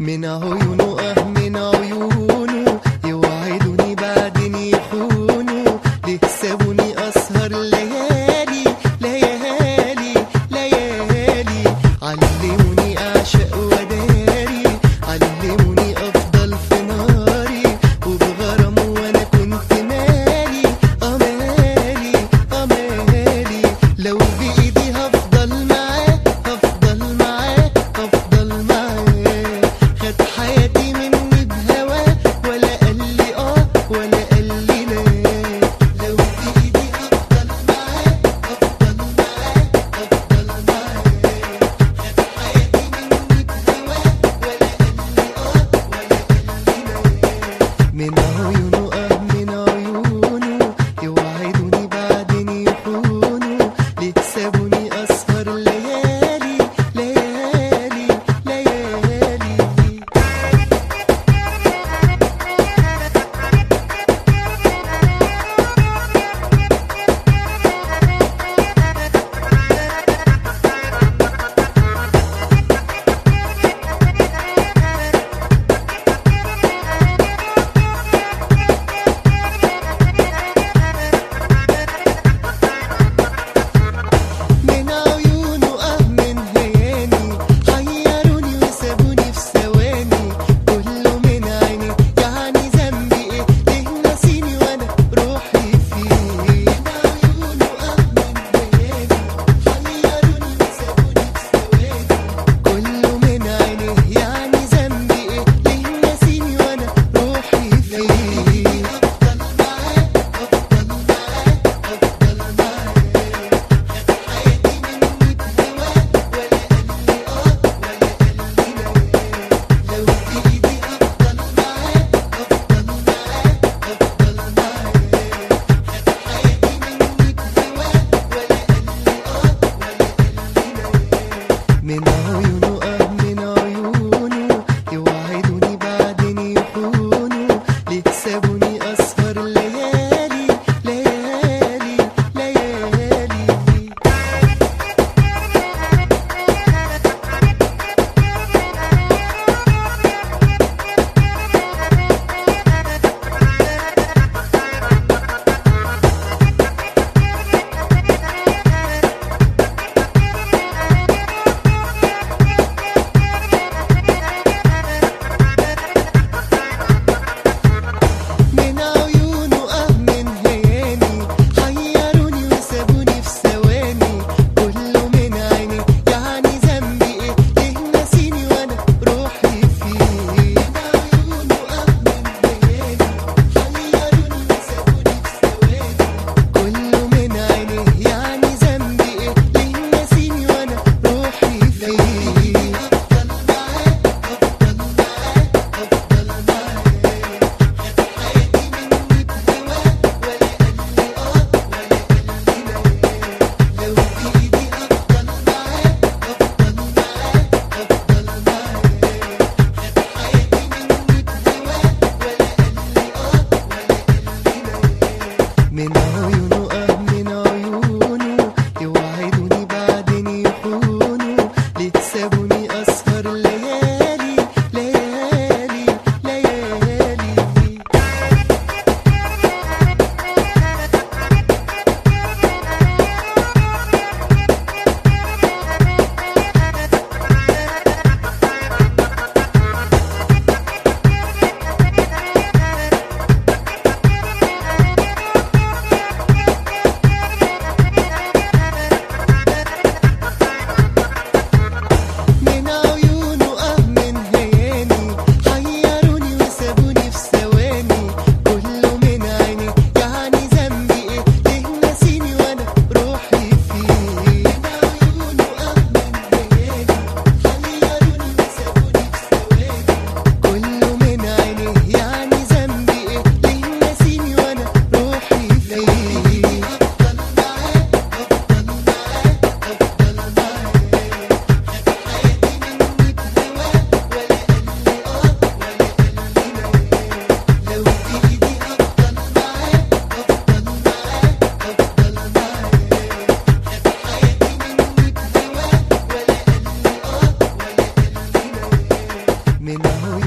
من عيونه اه من عيونه يوعدوني بعدين يخونوا ليه سابوني اسهر ليالي ليالي ليالي علموني اعشق وداري علموني افضل في ناري وبغرام وانا كنت مالي اه مالي اه مالي لو بايدي هفضل معاه هفضل معاه هفضل معاه خد حياتي مني بهواه ولا قال لي اه ولا قال لي لا لو بايدي هفضل معاه هفضل معاه هفضل معاه خد حياتي مني بهواه ولا قال لي اه ولا قال لي لا من عيونه اه من عيونه يوعدوني بعدين يخونوا ليه تسابوني اسهر ليالي ليالي ليالي عيونه